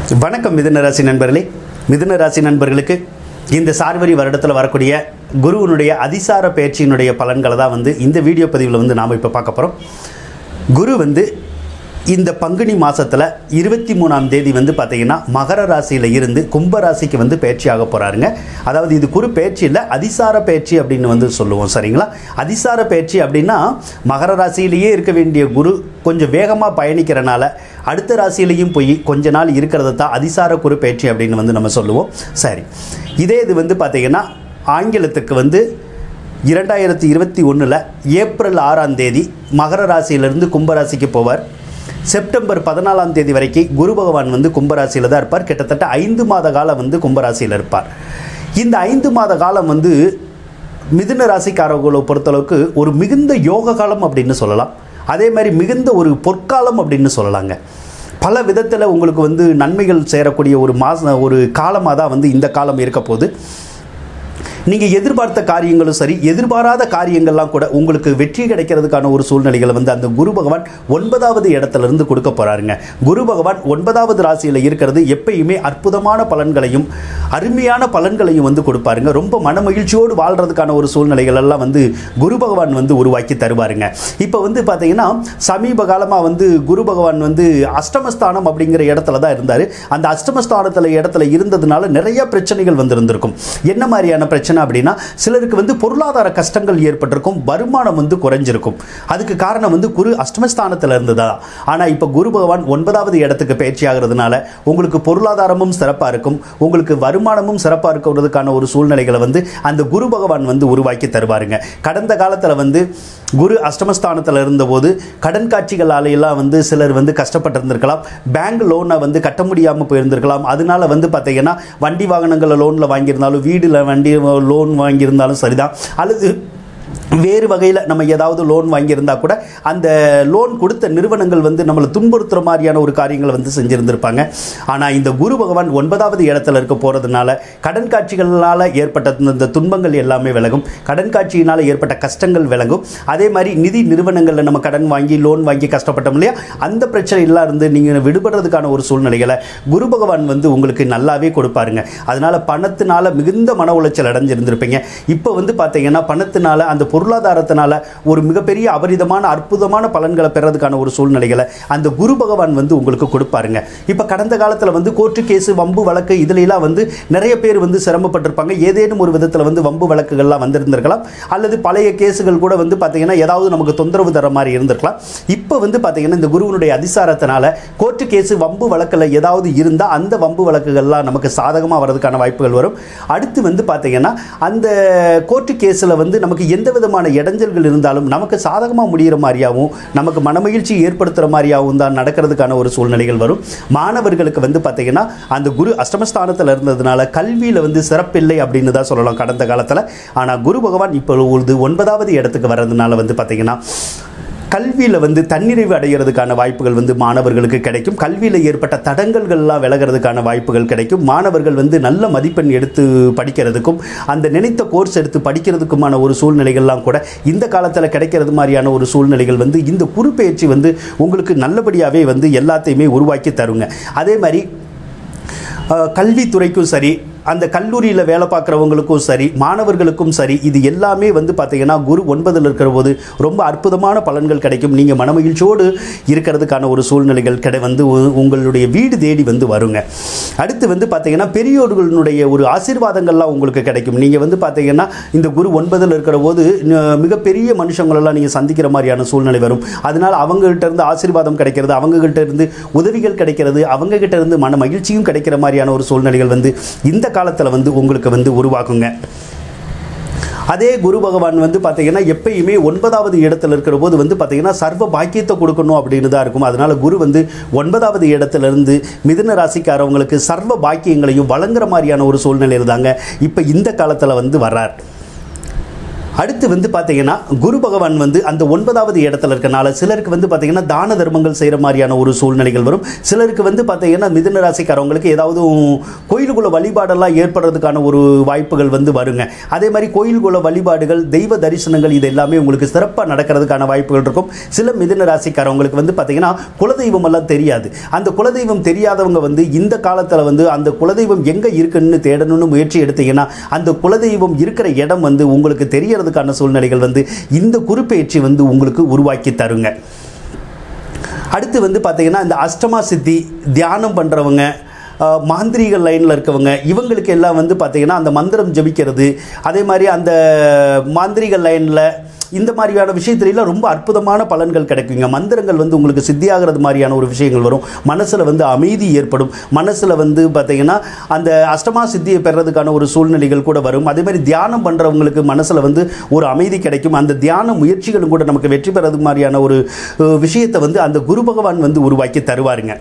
வணக்கம் மிதுன ராசி நண்பர்களே மிதுன ராசி நண்பர்களுக்கு இந்த சார்வரி வருடத்தில் வரக்கூடிய குருவினுடைய அதிசார பயிற்சியினுடைய பலன்களை தான் வந்து இந்த வீடியோ பதிவில் வந்து நாம் இப்போ பார்க்க போகிறோம் குரு வந்து இந்த பங்குனி மாதத்தில் இருபத்தி மூணாம் தேதி வந்து பார்த்தீங்கன்னா மகர ராசியில் இருந்து கும்ப ராசிக்கு வந்து பயிற்சி ஆக போகிறாருங்க அதாவது இது குரு பயிற்சி இல்லை அதிசார பயிற்சி அப்படின்னு வந்து சொல்லுவோம் சரிங்களா அதிசார பயிற்சி அப்படின்னா மகர ராசியிலேயே இருக்க வேண்டிய குரு கொஞ்சம் வேகமாக பயணிக்கிறனால அடுத்த ராசியிலையும் போய் கொஞ்ச நாள் இருக்கிறத தான் அதிசார குரு பயிற்சி அப்படின்னு வந்து நம்ம சொல்லுவோம் சரி இதே இது வந்து பார்த்தீங்கன்னா ஆங்கிலத்துக்கு வந்து இரண்டாயிரத்தி இருபத்தி ஒன்றில் ஏப்ரல் ஆறாம் தேதி மகர ராசியிலிருந்து கும்பராசிக்கு போவார் செப்டம்பர் பதினாலாம் தேதி வரைக்கும் குரு பகவான் வந்து கும்பராசியில் தான் இருப்பார் கிட்டத்தட்ட ஐந்து மாத காலம் வந்து கும்பராசியில் இருப்பார் இந்த ஐந்து மாத காலம் வந்து மிதுன ராசிக்காரர்களை பொறுத்தளவுக்கு ஒரு மிகுந்த யோக காலம் அப்படின்னு சொல்லலாம் அதே மாதிரி மிகுந்த ஒரு பொற்காலம் அப்படின்னு சொல்லலாங்க பல விதத்தில் உங்களுக்கு வந்து நன்மைகள் சேரக்கூடிய ஒரு மாச ஒரு காலமாக தான் வந்து இந்த காலம் இருக்க போகுது நீங்கள் எதிர்பார்த்த காரியங்களும் சரி எதிர்பாராத காரியங்கள்லாம் கூட உங்களுக்கு வெற்றி கிடைக்கிறதுக்கான ஒரு சூழ்நிலைகளை வந்து அந்த குரு பகவான் ஒன்பதாவது இடத்துல இருந்து கொடுக்க போறாருங்க குரு பகவான் ஒன்பதாவது ராசியில் இருக்கிறது எப்பயுமே அற்புதமான பலன்களையும் அருமையான பலன்களையும் வந்து கொடுப்பாருங்க ரொம்ப மன மகிழ்ச்சியோடு வாழ்றதுக்கான ஒரு சூழ்நிலைகள் எல்லாம் வந்து குரு பகவான் வந்து உருவாக்கி தருவாருங்க இப்போ வந்து பார்த்தீங்கன்னா சமீப காலமாக வந்து குரு பகவான் வந்து அஷ்டமஸ்தானம் அப்படிங்கிற இடத்துல தான் இருந்தார் அந்த அஷ்டமஸ்தானத்தில் இடத்துல இருந்ததுனால நிறைய பிரச்சனைகள் வந்திருந்திருக்கும் என்ன மாதிரியான பிரச்சனை அப்படின்னா சிலருக்கு வந்து பொருளாதார கஷ்டங்கள் ஏற்பட்டிருக்கும் வருமானம் வந்து குறைஞ்சிருக்கும் அதுக்கு காரணம் வந்து குரு அஷ்டமஸ்தானத்தில் இருந்ததா ஆனால் இப்போ குரு பகவான் ஒன்பதாவது இடத்துக்கு பயிற்சி ஆகிறதுனால உங்களுக்கு பொருளாதாரமும் சிறப்பாக இருக்கும் உங்களுக்கு வருமானமும் சிறப்பாக இருக்கிறதுக்கான ஒரு சூழ்நிலைகளை வந்து அந்த குரு பகவான் வந்து உருவாக்கி தருவாருங்க கடந்த காலத்தில் வந்து குரு அஷ்டமஸ்தானத்தில் இருந்தபோது கடன் காட்சிகளால எல்லாம் வந்து சிலர் வந்து கஷ்டப்பட்டிருந்திருக்கலாம் பேங்க் லோனை வந்து கட்ட முடியாமல் போயிருந்திருக்கலாம் அதனால வந்து பார்த்தீங்கன்னா வண்டி வாகனங்களை லோனில் வாங்கியிருந்தாலும் வீடில் வண்டி லோன் வாங்கியிருந்தாலும் சரிதான் அல்லது வேறு வகையில் நம்ம ஏதாவது லோன் வாங்கியிருந்தா கூட அந்த லோன் கொடுத்த நிறுவனங்கள் வந்து நம்மளை துன்புறுத்துகிற மாதிரியான ஒரு காரியங்களை வந்து செஞ்சுருந்துருப்பாங்க ஆனால் இந்த குரு பகவான் ஒன்பதாவது இடத்துல இருக்க போகிறதுனால கடன் காட்சிகளால் ஏற்பட்ட இந்த துன்பங்கள் எல்லாமே விலகும் கடன் காட்சியினால் ஏற்பட்ட கஷ்டங்கள் விலகும் அதே மாதிரி நிதி நிறுவனங்களில் நம்ம கடன் வாங்கி லோன் வாங்கி கஷ்டப்பட்டோம் இல்லையா அந்த பிரச்சனையெல்லாம் இருந்து நீங்கள் விடுபடுறதுக்கான ஒரு சூழ்நிலைகளை குரு பகவான் வந்து உங்களுக்கு நல்லாவே கொடுப்பாருங்க அதனால் பணத்தினால மிகுந்த மன உளைச்சல் அடைஞ்சிருந்திருப்பீங்க இப்போ வந்து பார்த்தீங்கன்னா பணத்தினால அந்த பொருளாதாரத்தினால ஒரு மிகப்பெரிய அபரிதமான அற்புதமான பலன்களை பெறதுக்கான ஒரு சூழ்நிலைகளை அந்த குரு பகவான் வந்து உங்களுக்கு கொடுப்பாருங்க இப்போ கடந்த காலத்தில் வந்து கோர்ட்டு கேஸு வம்பு வழக்கு இதுலலாம் வந்து நிறைய பேர் வந்து சிரமப்பட்டிருப்பாங்க ஏதேனும் ஒரு விதத்தில் வந்து வம்பு வழக்குகள்லாம் வந்திருந்திருக்கலாம் அல்லது பழைய கேஸுகள் கூட வந்து பார்த்தீங்கன்னா ஏதாவது நமக்கு தொந்தரவு தர மாதிரி இருந்திருக்கலாம் இப்போ வந்து பார்த்தீங்கன்னா இந்த குருவனுடைய அதிசாரத்தினால கோர்ட்டு கேஸு வம்பு வழக்கில் ஏதாவது இருந்தால் அந்த வம்பு வழக்குகள்லாம் நமக்கு சாதகமாக வரதுக்கான வாய்ப்புகள் வரும் அடுத்து வந்து பார்த்தீங்கன்னா அந்த கோர்ட்டு கேஸில் வந்து நமக்கு எந்த விதமான இடைஞ்சல்கள் இருந்தாலும் நமக்கு சாதகமாக முடிகிற மாதிரியாகவும் நமக்கு மனமகிழ்ச்சி ஏற்படுத்துகிற மாதிரியாகவும் தான் நடக்கிறதுக்கான ஒரு சூழ்நிலைகள் வரும் மாணவர்களுக்கு வந்து பார்த்தீங்கன்னா அந்த குரு அஷ்டமஸ்தானத்தில் இருந்ததுனால கல்வியில் வந்து சிறப்பில்லை அப்படின்னு தான் சொல்லலாம் கடந்த காலத்தில் ஆனால் குரு பகவான் இப்பொழுது ஒன்பதாவது இடத்துக்கு வர்றதுனால வந்து பார்த்தீங்கன்னா கல்வியில் வந்து தன்னிறைவு அடைகிறதுக்கான வாய்ப்புகள் வந்து மாணவர்களுக்கு கிடைக்கும் கல்வியில் ஏற்பட்ட தடங்கல்கள்லாம் விலகிறதுக்கான வாய்ப்புகள் கிடைக்கும் மாணவர்கள் வந்து நல்ல மதிப்பெண் எடுத்து படிக்கிறதுக்கும் அந்த நினைத்த கோர்ஸ் எடுத்து படிக்கிறதுக்குமான ஒரு சூழ்நிலைகள்லாம் கூட இந்த காலத்தில் கிடைக்கிறது மாதிரியான ஒரு சூழ்நிலைகள் வந்து இந்த குறுப்பெயர்ச்சி வந்து உங்களுக்கு நல்லபடியாகவே வந்து எல்லாத்தையுமே உருவாக்கி தருங்க அதே மாதிரி அஹ், கல்வித்துறைக்கும் சரி அந்த கல்லூரியில் வேலை பார்க்குறவங்களுக்கும் சரி மாணவர்களுக்கும் சரி இது எல்லாமே வந்து பார்த்தீங்கன்னா குரு ஒன்பதில் இருக்கிற போது ரொம்ப அற்புதமான பலன்கள் கிடைக்கும் நீங்கள் மனமகிழ்ச்சியோடு இருக்கிறதுக்கான ஒரு சூழ்நிலைகள் கிடை வந்து உ- உங்களுடைய வீடு தேடி வந்து வருங்க அடுத்து வந்து பார்த்தீங்கன்னா பெரியோர்களுடைய ஒரு ஆசீர்வாதங்கள்லாம் உங்களுக்கு கிடைக்கும் நீங்கள் வந்து பார்த்தீங்கன்னா இந்த குரு ஒன்பதில் இருக்கிற போது ந- மிகப்பெரிய மனுஷங்களெல்லாம் நீங்கள் சந்திக்கிற மாதிரியான சூழ்நிலை வரும் அதனால் அவங்ககிட்ட இருந்து ஆசீர்வாதம் கிடைக்கிறது அவங்ககிட்ட இருந்து உதவிகள் கிடைக்கிறது அவங்க கிட்ட இருந்து மன மகிழ்ச்சியும் கிடைக்கிற மாதிரியான ஒரு சூழ்நிலைகள் வந்து இந்த காலத்தில் வந்து உங்களுக்கு வந்து உருவாக்குங்க அதே குரு பகவான் வந்து பார்த்தீங்கன்னா எப்பயுமே ஒன்பதாவது இடத்துல இருக்கிற போது வந்து பார்த்தீங்கன்னா சர்வ பாக்கியத்தை கொடுக்கணும் அப்படின்னு தான் இருக்கும் அதனால குரு வந்து ஒன்பதாவது இடத்துல இருந்து மிதுன ராசிக்காரவங்களுக்கு சர்வ பாக்கியங்களையும் வழங்குற மாதிரியான ஒரு சூழ்நிலையில் தாங்க இப்போ இந்த காலத்தில் வந்து வர்றார் அடுத்து வந்து பார்த்தீங்கன்னா குரு பகவான் வந்து அந்த ஒன்பதாவது இடத்துல இருக்கனால சிலருக்கு வந்து பார்த்தீங்கன்னா தான தர்மங்கள் செய்கிற மாதிரியான ஒரு சூழ்நிலைகள் வரும் சிலருக்கு வந்து பார்த்தீங்கன்னா மிதுன ராசிக்காரவங்களுக்கு ஏதாவது கோயிலுக்குள்ள வழிபாடெல்லாம் ஏற்படுறதுக்கான ஒரு வாய்ப்புகள் வந்து வருங்க அதே மாதிரி கோயிலுக்குள்ள வழிபாடுகள் தெய்வ தரிசனங்கள் இது எல்லாமே உங்களுக்கு சிறப்பாக நடக்கிறதுக்கான வாய்ப்புகள் இருக்கும் சில மிதுன ராசிக்காரவங்களுக்கு வந்து பார்த்தீங்கன்னா குலதெய்வம் எல்லாம் தெரியாது அந்த குலதெய்வம் தெரியாதவங்க வந்து இந்த காலத்தில் வந்து அந்த குலதெய்வம் எங்கே இருக்குன்னு தேடணும்னு முயற்சி எடுத்தீங்கன்னா அந்த குலதெய்வம் இருக்கிற இடம் வந்து உங்களுக்கு தெரியறதுக்கான சூழ்நிலைகள் வந்து இந்த குறிப்பெயர்ச்சி வந்து உங்களுக்கு உருவாக்கி தருங்க அடுத்து வந்து பார்த்தீங்கன்னா இந்த அஷ்டமா சித்தி தியானம் பண்ணுறவங்க மாந்திரீக லைனில் இருக்கவங்க இவங்களுக்கு எல்லாம் வந்து பார்த்தீங்கன்னா அந்த மந்திரம் ஜபிக்கிறது அதே மாதிரி அந்த மாந்திரீக லைனில் இந்த மாதிரியான விஷயத்துலாம் ரொம்ப அற்புதமான பலன்கள் கிடைக்குங்க மந்திரங்கள் வந்து உங்களுக்கு சித்தியாகிறது மாதிரியான ஒரு விஷயங்கள் வரும் மனசில் வந்து அமைதி ஏற்படும் மனசில் வந்து பார்த்தீங்கன்னா அந்த அஷ்டமா சித்தியை பெறதுக்கான ஒரு சூழ்நிலைகள் கூட வரும் அதே மாதிரி தியானம் பண்ணுறவங்களுக்கு மனசில் வந்து ஒரு அமைதி கிடைக்கும் அந்த தியான முயற்சிகளும் கூட நமக்கு வெற்றி பெறது மாதிரியான ஒரு அஹ், விஷயத்தை வந்து அந்த குரு பகவான் வந்து உருவாக்கி தருவாருங்க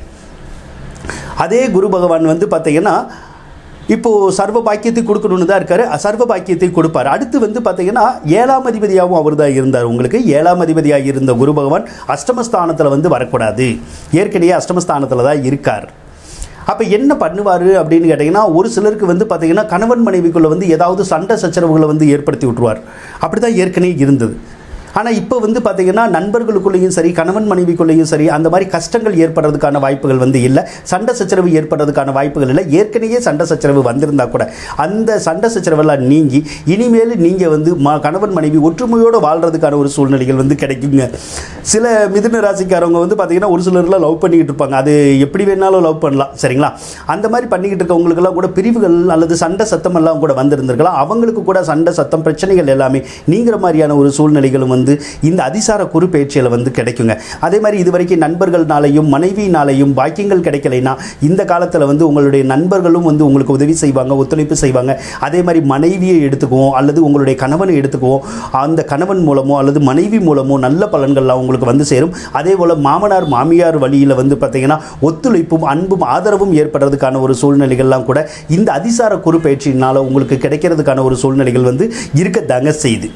அதே குரு பகவான் வந்து பார்த்தீங்கன்னா இப்போது சர்வ பாக்கியத்தை கொடுக்கணும்னு தான் இருக்காரு சர்வ பாக்கியத்தை கொடுப்பார் அடுத்து வந்து பார்த்தீங்கன்னா ஏழாம் அதிபதியாகவும் அவர் தான் இருந்தார் உங்களுக்கு ஏழாம் அதிபதியாக இருந்த குரு பகவான் அஷ்டமஸ்தானத்தில் வந்து வரக்கூடாது ஏற்கனவே அஷ்டமஸ்தானத்தில் தான் இருக்கார் அப்போ என்ன பண்ணுவார் அப்படின்னு கேட்டிங்கன்னா ஒரு சிலருக்கு வந்து பார்த்தீங்கன்னா கணவன் மனைவிக்குள்ளே வந்து ஏதாவது சண்டை சச்சரவுகளை வந்து ஏற்படுத்தி விட்ருவார் அப்படி தான் ஏற்கனவே இருந்தது ஆனால் இப்போ வந்து பார்த்தீங்கன்னா நண்பர்களுக்குள்ளேயும் சரி கணவன் மனைவிக்குள்ளேயும் சரி அந்த மாதிரி கஷ்டங்கள் ஏற்படுறதுக்கான வாய்ப்புகள் வந்து இல்லை சண்டை சச்சரவு ஏற்படுறதுக்கான வாய்ப்புகள் இல்லை ஏற்கனவே சண்டை சச்சரவு வந்திருந்தா கூட அந்த சண்டை சச்சரவெல்லாம் நீங்கி இனிமேல் நீங்கள் வந்து ம கணவன் மனைவி ஒற்றுமையோடு வாழ்கிறதுக்கான ஒரு சூழ்நிலைகள் வந்து கிடைக்குங்க சில மிதுன ராசிக்காரவங்க வந்து பார்த்தீங்கன்னா ஒரு சிலர்லாம் லவ் பண்ணிக்கிட்டு இருப்பாங்க அது எப்படி வேணாலும் லவ் பண்ணலாம் சரிங்களா அந்த மாதிரி பண்ணிக்கிட்டு இருக்கவங்களுக்கெல்லாம் கூட பிரிவுகள் அல்லது சண்டை சத்தம் எல்லாம் கூட வந்திருந்திருக்கலாம் அவங்களுக்கு கூட சண்டை சத்தம் பிரச்சனைகள் எல்லாமே நீங்கிற மாதிரியான ஒரு சூழ்நிலைகளும் வந்து இந்த அதிசார குரு பயிற்சியில் வந்து கிடைக்குங்க அதே மாதிரி இது வரைக்கும் நண்பர்கள்னாலையும் மனைவினாலையும் பாக்கியங்கள் கிடைக்கலைன்னா இந்த காலத்தில் வந்து உங்களுடைய நண்பர்களும் வந்து உங்களுக்கு உதவி செய்வாங்க ஒத்துழைப்பு செய்வாங்க அதே மாதிரி மனைவியை எடுத்துக்குவோம் அல்லது உங்களுடைய கணவனை எடுத்துக்குவோம் அந்த கணவன் மூலமோ அல்லது மனைவி மூலமோ நல்ல பலன்கள்லாம் உங்களுக்கு வந்து சேரும் அதே போல் மாமனார் மாமியார் வழியில் வந்து பார்த்தீங்கன்னா ஒத்துழைப்பும் அன்பும் ஆதரவும் ஏற்படுறதுக்கான ஒரு சூழ்நிலைகள்லாம் கூட இந்த அதிசார குரு பயிற்சியினால் உங்களுக்கு கிடைக்கிறதுக்கான ஒரு சூழ்நிலைகள் வந்து இருக்கத்தாங்க செய்யுது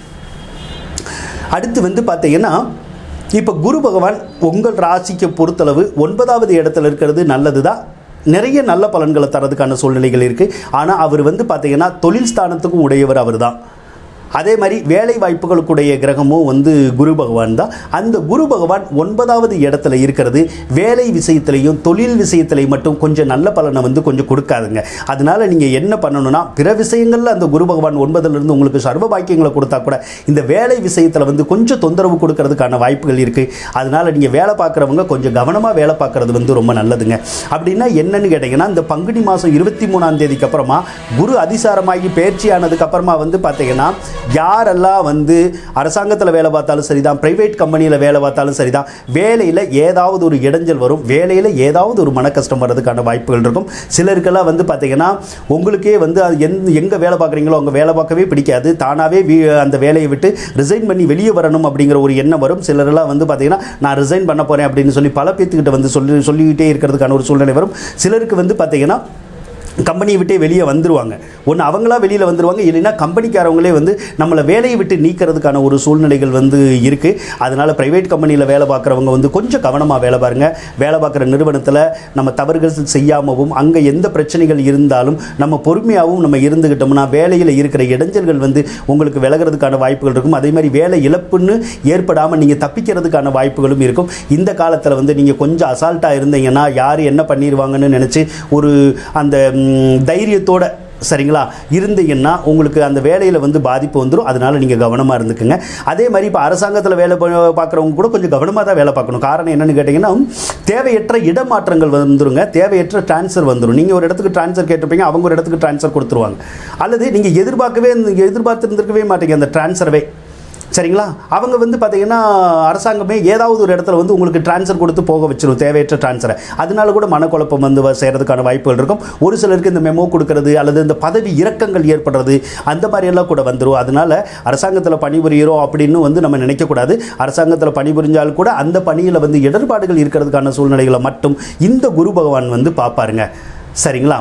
அடுத்து வந்து பார்த்தீங்கன்னா இப்போ குரு பகவான் உங்கள் ராசிக்கு பொறுத்தளவு ஒன்பதாவது இடத்துல இருக்கிறது நல்லது தான் நிறைய நல்ல பலன்களை தரதுக்கான சூழ்நிலைகள் இருக்குது ஆனால் அவர் வந்து பார்த்தீங்கன்னா தொழில் ஸ்தானத்துக்கும் உடையவர் அவர் தான் அதே மாதிரி வேலை வாய்ப்புகளுக்குடைய கிரகமும் வந்து குரு பகவான் தான் அந்த குரு பகவான் ஒன்பதாவது இடத்துல இருக்கிறது வேலை விஷயத்திலையும் தொழில் விஷயத்திலையும் மட்டும் கொஞ்சம் நல்ல பலனை வந்து கொஞ்சம் கொடுக்காதுங்க அதனால நீங்கள் என்ன பண்ணணும்னா பிற விஷயங்களில் அந்த குரு பகவான் ஒன்பதுலேருந்து உங்களுக்கு சர்வ பாக்கியங்களை கொடுத்தா கூட இந்த வேலை விஷயத்தில் வந்து கொஞ்சம் தொந்தரவு கொடுக்கறதுக்கான வாய்ப்புகள் இருக்குது அதனால நீங்கள் வேலை பார்க்குறவங்க கொஞ்சம் கவனமாக வேலை பார்க்குறது வந்து ரொம்ப நல்லதுங்க அப்படின்னா என்னன்னு கேட்டிங்கன்னா இந்த பங்குனி மாதம் இருபத்தி மூணாம் தேதிக்கு அப்புறமா குரு அதிசாரமாகி பயிற்சி ஆனதுக்கு அப்புறமா வந்து பார்த்தீங்கன்னா யாரெல்லாம் வந்து அரசாங்கத்தில் வேலை பார்த்தாலும் சரிதான் பிரைவேட் கம்பெனியில் வேலை பார்த்தாலும் சரிதான் வேலையில் ஏதாவது ஒரு இடைஞ்சல் வரும் வேலையில் ஏதாவது ஒரு மன கஷ்டம் வர்றதுக்கான வாய்ப்புகள் இருக்கும் சிலருக்கெல்லாம் வந்து பார்த்தீங்கன்னா உங்களுக்கே வந்து அது எந்த எங்கே வேலை பார்க்குறீங்களோ அங்கே வேலை பார்க்கவே பிடிக்காது தானாகவே வீ அந்த வேலையை விட்டு ரிசைன் பண்ணி வெளியே வரணும் அப்படிங்கிற ஒரு எண்ணம் வரும் சிலரெல்லாம் வந்து பார்த்தீங்கன்னா நான் ரிசைன் பண்ண போகிறேன் அப்படின்னு சொல்லி பல பேத்துக்கிட்ட வந்து சொல்லி சொல்லிக்கிட்டே இருக்கிறதுக்கான ஒரு சூழ்நிலை வரும் சிலருக்கு வந்து பார்த்தீங்கன்னா கம்பெனியை விட்டே வெளியே வந்துருவாங்க ஒன்று அவங்களா வெளியில் வந்துருவாங்க இல்லைன்னா கம்பெனிக்காரவங்களே வந்து நம்மளை வேலையை விட்டு நீக்கிறதுக்கான ஒரு சூழ்நிலைகள் வந்து இருக்குது அதனால் ப்ரைவேட் கம்பெனியில் வேலை பார்க்குறவங்க வந்து கொஞ்சம் கவனமாக வேலை பாருங்க வேலை பார்க்குற நிறுவனத்தில் நம்ம தவறுகள் செய்யாமவும் அங்கே எந்த பிரச்சனைகள் இருந்தாலும் நம்ம பொறுமையாகவும் நம்ம இருந்துக்கிட்டோம்னா வேலையில் இருக்கிற இடைஞ்சல்கள் வந்து உங்களுக்கு விலகிறதுக்கான வாய்ப்புகள் இருக்கும் அதே மாதிரி வேலை இழப்புன்னு ஏற்படாமல் நீங்கள் தப்பிக்கிறதுக்கான வாய்ப்புகளும் இருக்கும் இந்த காலத்தில் வந்து நீங்கள் கொஞ்சம் அசால்ட்டாக இருந்தீங்கன்னா யார் என்ன பண்ணிடுவாங்கன்னு நினச்சி ஒரு அந்த ம், தைரியத்தோட சரிங்களா இருந்தீங்கன்னா உங்களுக்கு அந்த வேலையில் வந்து பாதிப்பு வந்துடும் அதனால நீங்கள் கவனமாக இருந்துக்குங்க அதே மாதிரி இப்போ அரசாங்கத்தில் வேலை பா- பார்க்குறவங்க கூட கொஞ்சம் கவனமாக தான் வேலை பார்க்கணும் காரணம் என்னன்னு கேட்டிங்கன்னா தேவையற்ற இடமாற்றங்கள் வந்துருங்க தேவையற்ற ட்ரான்ஸ்ஃபர் வந்துடும் நீங்கள் ஒரு இடத்துக்கு ட்ரான்ஸ்ஃபர் கேட்டிருப்பீங்க அவங்க ஒரு இடத்துக்கு ட்ரான்ஸ்ஃபர் கொடுத்துருவாங்க அல்லது நீங்கள் எதிர்பார்க்கவே எதிர்பார்த்துருந்துருக்கவே மாட்டீங்க அந்த ட்ரான்ஸ்ஃபரவே சரிங்களா அவங்க வந்து பார்த்தீங்கன்னா அரசாங்கமே ஏதாவது ஒரு இடத்துல வந்து உங்களுக்கு ட்ரான்ஸ்ஃபர் கொடுத்து போக வச்சிரும் தேவையற்ற ட்ரான்ஸ்ஃபரை அதனால கூட மனக்குழப்பம் வந்து வ- செய்கிறதுக்கான வாய்ப்புகள் இருக்கும் ஒரு சிலருக்கு இந்த மெமோ கொடுக்கறது அல்லது இந்த பதவி இறக்கங்கள் ஏற்படுறது அந்த மாதிரி எல்லாம் கூட வந்துடும் அதனால அரசாங்கத்தில் பணிபுரிகிறோம் அப்படின்னு வந்து நம்ம நினைக்கக்கூடாது அரசாங்கத்தில் பணிபுரிஞ்சால் கூட அந்த பணியில் வந்து இடர்பாடுகள் இருக்கிறதுக்கான சூழ்நிலைகளை மட்டும் இந்த குரு பகவான் வந்து பார்ப்பாருங்க சரிங்களா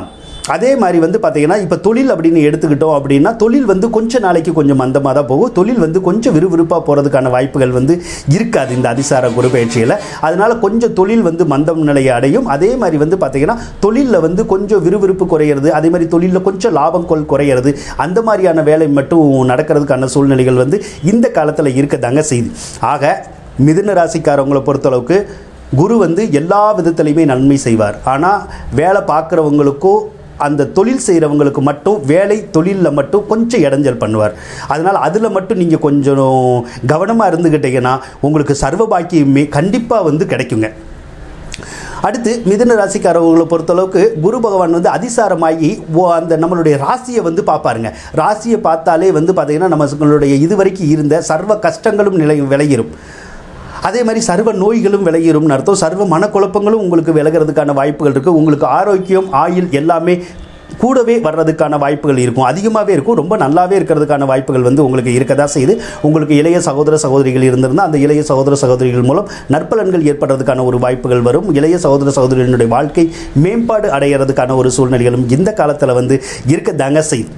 அதே மாதிரி வந்து பார்த்தீங்கன்னா இப்போ தொழில் அப்படின்னு எடுத்துக்கிட்டோம் அப்படின்னா தொழில் வந்து கொஞ்ச நாளைக்கு கொஞ்சம் மந்தமாக தான் போகும் தொழில் வந்து கொஞ்சம் விறுவிறுப்பாக போகிறதுக்கான வாய்ப்புகள் வந்து இருக்காது இந்த அதிசார குரு பயிற்சியில் அதனால் கொஞ்சம் தொழில் வந்து மந்தம் நிலையை அடையும் அதே மாதிரி வந்து பார்த்தீங்கன்னா தொழிலில் வந்து கொஞ்சம் விறுவிறுப்பு குறையிறது அதே மாதிரி தொழிலில் கொஞ்சம் லாபம் கொள் குறையிறது அந்த மாதிரியான வேலை மட்டும் நடக்கிறதுக்கான சூழ்நிலைகள் வந்து இந்த காலத்தில் இருக்கதாங்க செய்யுது ஆக மிதுன ராசிக்காரவங்களை பொறுத்தளவுக்கு குரு வந்து எல்லா விதத்துலையுமே நன்மை செய்வார் ஆனால் வேலை பார்க்குறவங்களுக்கோ அந்த தொழில் செய்கிறவங்களுக்கு மட்டும் வேலை தொழிலில் மட்டும் கொஞ்சம் இடைஞ்சல் பண்ணுவார் அதனால் அதில் மட்டும் நீங்கள் கொஞ்சம் கவனமாக இருந்துக்கிட்டீங்கன்னா உங்களுக்கு சர்வ பாக்கியமே கண்டிப்பாக வந்து கிடைக்குங்க அடுத்து மிதுன ராசிக்காரவங்களை பொறுத்தளவுக்கு குரு பகவான் வந்து அதிசாரமாகி ஓ அந்த நம்மளுடைய ராசியை வந்து பார்ப்பாருங்க ராசியை பார்த்தாலே வந்து பார்த்தீங்கன்னா நம்மளுடைய இதுவரைக்கும் இருந்த சர்வ கஷ்டங்களும் நிலை விளையிரும் அதே மாதிரி சர்வ நோய்களும் விளையிறும்னு அர்த்தம் சர்வ மனக்குழப்பங்களும் உங்களுக்கு விலகிறதுக்கான வாய்ப்புகள் இருக்குது உங்களுக்கு ஆரோக்கியம் ஆயுள் எல்லாமே கூடவே வர்றதுக்கான வாய்ப்புகள் இருக்கும் அதிகமாகவே இருக்கும் ரொம்ப நல்லாவே இருக்கிறதுக்கான வாய்ப்புகள் வந்து உங்களுக்கு இருக்க தான் செய்யுது உங்களுக்கு இளைய சகோதர சகோதரிகள் இருந்திருந்தால் அந்த இளைய சகோதர சகோதரிகள் மூலம் நற்பலன்கள் ஏற்படுறதுக்கான ஒரு வாய்ப்புகள் வரும் இளைய சகோதர சகோதரிகளுடைய வாழ்க்கை மேம்பாடு அடைகிறதுக்கான ஒரு சூழ்நிலைகளும் இந்த காலத்தில் வந்து இருக்க தாங்க செய்யுது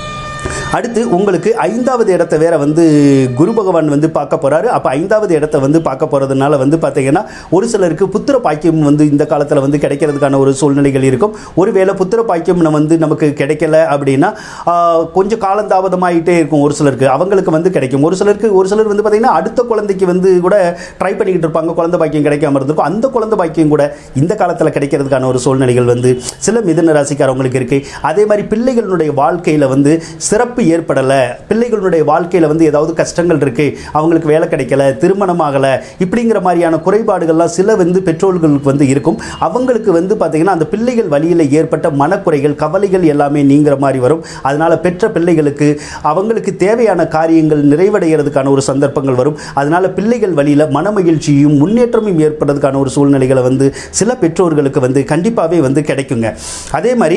அடுத்து உங்களுக்கு ஐந்தாவது இடத்த வேற வந்து குரு பகவான் வந்து பார்க்க போறாரு அப்போ ஐந்தாவது இடத்த வந்து பார்க்க போறதுனால வந்து பார்த்தீங்கன்னா ஒரு சிலருக்கு புத்திர பாக்கியம் வந்து இந்த காலத்தில் வந்து கிடைக்கிறதுக்கான ஒரு சூழ்நிலைகள் இருக்கும் ஒருவேளை புத்திர பாக்கியம் நம்ம வந்து நமக்கு கிடைக்கல அப்படின்னா ஆஹ், கொஞ்சம் காலந்தாமதமாயிட்டே இருக்கும் ஒரு சிலருக்கு அவங்களுக்கு வந்து கிடைக்கும் ஒரு சிலருக்கு ஒரு சிலர் வந்து பார்த்தீங்கன்னா அடுத்த குழந்தைக்கு வந்து கூட ட்ரை பண்ணிக்கிட்டு இருப்பாங்க குழந்தை பாக்கியம் கிடைக்காம இருந்திருக்கும் அந்த குழந்தை பாக்கியம் கூட இந்த காலத்தில் கிடைக்கிறதுக்கான ஒரு சூழ்நிலைகள் வந்து சில மிதுன ராசிக்காரவங்களுக்கு இருக்கு அதே மாதிரி பிள்ளைகளுடைய வாழ்க்கையில் வந்து சிறப்பு ஏற்படலை பிள்ளைகளுடைய வாழ்க்கையில் வந்து ஏதாவது கஷ்டங்கள் இருக்கு அவங்களுக்கு வேலை கிடைக்கல திருமணம் ஆகலை இப்படிங்கிற மாதிரியான குறைபாடுகள்லாம் சில வந்து பெற்றோர்களுக்கு வந்து இருக்கும் அவங்களுக்கு வந்து பார்த்தீங்கன்னா அந்த பிள்ளைகள் வழியில் ஏற்பட்ட மனக்குறைகள் கவலைகள் எல்லாமே நீங்கிற மாதிரி வரும் அதனால பெற்ற பிள்ளைகளுக்கு அவங்களுக்கு தேவையான காரியங்கள் நிறைவடைகிறதுக்கான ஒரு சந்தர்ப்பங்கள் வரும் அதனால பிள்ளைகள் வழியில் மனமகிழ்ச்சியும் முன்னேற்றமும் ஏற்படுறதுக்கான ஒரு சூழ்நிலைகளை வந்து சில பெற்றோர்களுக்கு வந்து கண்டிப்பாகவே வந்து கிடைக்குங்க அதே மாதிரி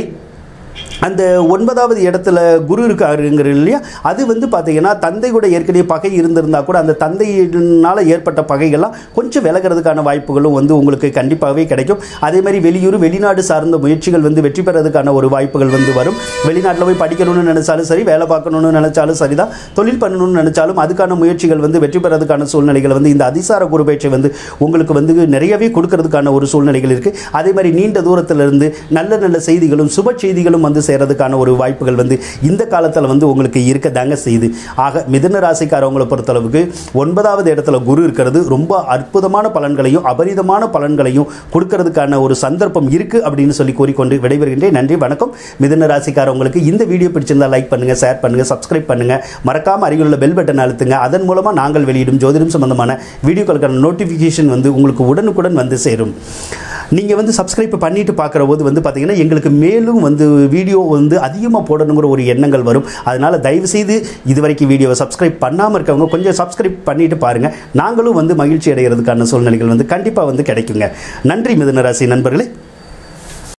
அந்த ஒன்பதாவது இடத்துல குரு இருக்காருங்கிற இல்லையா அது வந்து பார்த்தீங்கன்னா தந்தை கூட ஏற்கனவே பகை இருந்திருந்தா கூட அந்த தந்தையினால் ஏற்பட்ட பகைகள்லாம் கொஞ்சம் விலகிறதுக்கான வாய்ப்புகளும் வந்து உங்களுக்கு கண்டிப்பாகவே கிடைக்கும் அதே மாதிரி வெளியூர் வெளிநாடு சார்ந்த முயற்சிகள் வந்து வெற்றி பெறதுக்கான ஒரு வாய்ப்புகள் வந்து வரும் வெளிநாட்டில் போய் படிக்கணும்னு நினைச்சாலும் சரி வேலை பார்க்கணும்னு நினைச்சாலும் சரிதான் தொழில் பண்ணணும்னு நினைச்சாலும் அதுக்கான முயற்சிகள் வந்து வெற்றி பெறதுக்கான சூழ்நிலைகள் வந்து இந்த அதிசார குரு பயிற்சி வந்து உங்களுக்கு வந்து நிறையவே கொடுக்கறதுக்கான ஒரு சூழ்நிலைகள் இருக்குது அதே மாதிரி நீண்ட தூரத்திலிருந்து நல்ல நல்ல செய்திகளும் சுப செய்திகளும் வந்து சேர்றதுக்கான ஒரு வாய்ப்புகள் வந்து இந்த காலத்தில் வந்து உங்களுக்கு இருக்க தாங்க செய்யுது ஆக மிதுன ராசிக்காரவங்களை பொறுத்தளவுக்கு ஒன்பதாவது இடத்துல குரு இருக்கிறது ரொம்ப அற்புதமான பலன்களையும் அபரிதமான பலன்களையும் கொடுக்கறதுக்கான ஒரு சந்தர்ப்பம் இருக்குது அப்படின்னு சொல்லி கூறிக்கொண்டு விடைபெறுகின்றேன் நன்றி வணக்கம் மிதுன ராசிக்காரவங்களுக்கு இந்த வீடியோ பிடிச்சிருந்தா லைக் பண்ணுங்கள் ஷேர் பண்ணுங்கள் சப்ஸ்கிரைப் பண்ணுங்கள் மறக்காம அருகில் உள்ள பெல் பட்டன் அழுத்துங்க அதன் மூலமாக நாங்கள் வெளியிடும் ஜோதிடம் சம்பந்தமான வீடியோக்களுக்கான நோட்டிஃபிகேஷன் வந்து உங்களுக்கு உடனுக்குடன் வந்து சேரும் நீங்கள் வந்து சப்ஸ்கிரைப் பண்ணிட்டு பார்க்குற போது வந்து பார்த்தீங்கன்னா எங்களுக்கு மேலும் வந்து வீடியோ வந்து அதிகமாக போடணுங்கிற ஒரு எண்ணங்கள் வரும் அதனால் தயவுசெய்து இதுவரைக்கும் வீடியோவை சப்ஸ்கிரைப் பண்ணாமல் இருக்கவங்க கொஞ்சம் சப்ஸ்கிரைப் பண்ணிட்டு பாருங்கள் நாங்களும் வந்து மகிழ்ச்சி அடைகிறதுக்கான சூழ்நிலைகள் வந்து கண்டிப்பாக வந்து கிடைக்குங்க நன்றி மிதுன ராசி நண்பர்களே